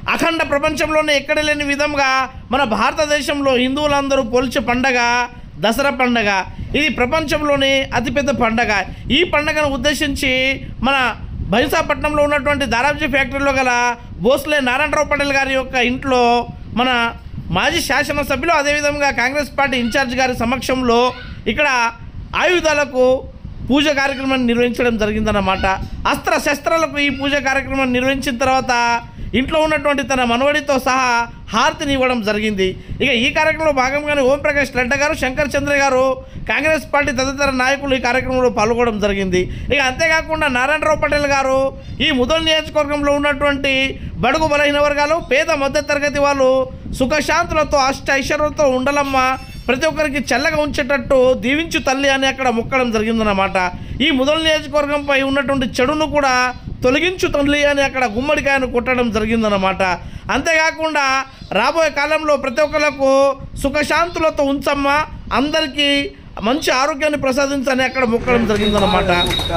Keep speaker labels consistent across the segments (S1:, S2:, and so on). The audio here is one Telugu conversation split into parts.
S1: అఖండ ప్రపంచంలోనే ఎక్కడ లేని విధంగా మన భారతదేశంలో హిందువులందరూ పోల్చే పండగ దసరా పండగ ఇది ప్రపంచంలోనే అతిపెద్ద పండగ ఈ పండగను ఉద్దేశించి మన బైసాపట్నంలో ఉన్నటువంటి దారాబ్జీ ఫ్యాక్టరీలో గల భోస్లే నారాయణరావు పటేల్ గారి యొక్క ఇంట్లో మన మాజీ శాసనసభ్యులు అదేవిధంగా కాంగ్రెస్ పార్టీ ఇన్ఛార్జ్ గారి సమక్షంలో ఇక్కడ ఆయుధాలకు పూజ కార్యక్రమాన్ని నిర్వహించడం జరిగిందన్నమాట అస్త్ర శస్త్రాలకు ఈ పూజ కార్యక్రమాన్ని నిర్వహించిన తర్వాత ఇంట్లో ఉన్నటువంటి తన మనవడితో సహా హారతిని ఇవ్వడం జరిగింది ఇక ఈ కార్యక్రమంలో భాగంగానే ఓంప్రకాష్ రెడ్డి గారు శంకర్ చంద్ర గారు కాంగ్రెస్ పార్టీ తదితర నాయకులు ఈ కార్యక్రమంలో పాల్గొనడం జరిగింది ఇక అంతేకాకుండా నారాయణరావు పటేల్ గారు ఈ ముదల్ నియోజకవర్గంలో ఉన్నటువంటి బడుగు బలహీన వర్గాలు పేద మధ్యతరగతి వాళ్ళు సుఖశాంతులతో అష్ట ఐశ్వర్యంతో ఉండాలమ్మా ప్రతి ఒక్కరికి చల్లగా ఉంచేటట్టు దీవించు తల్లి అని అక్కడ మొక్కడం జరిగిందన్నమాట ఈ ముదల్ నియోజకవర్గంపై ఉన్నటువంటి చెడును కూడా తొలగించు తల్లి అని అక్కడ గుమ్మడికాయను కొట్టడం జరిగిందన్నమాట అంతేకాకుండా రాబోయే కాలంలో ప్రతి ఒక్కరికి సుఖశాంతులతో ఉంచమ్మా అందరికీ మంచి ఆరోగ్యాన్ని ప్రసాదించని అక్కడ మొక్కడం జరిగిందన్నమాట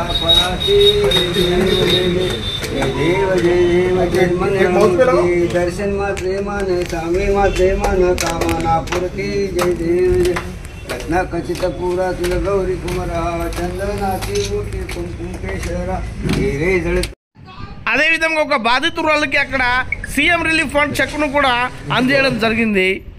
S2: दर्शन मा प्रेमान स्वामी मा प्रेमान कामना पूर्ती जय देव जय रत्ना खचित पुरा तुला गौरी कुमारा चंदनाची मूर्ती कुंकुम केशरा हिरे जळ
S1: అదేవిధంగా ఒక బాధితురాలకి అక్కడ సీఎం రిలీఫ్ ఫండ్ చెక్ను కూడా అందజేయడం జరిగింది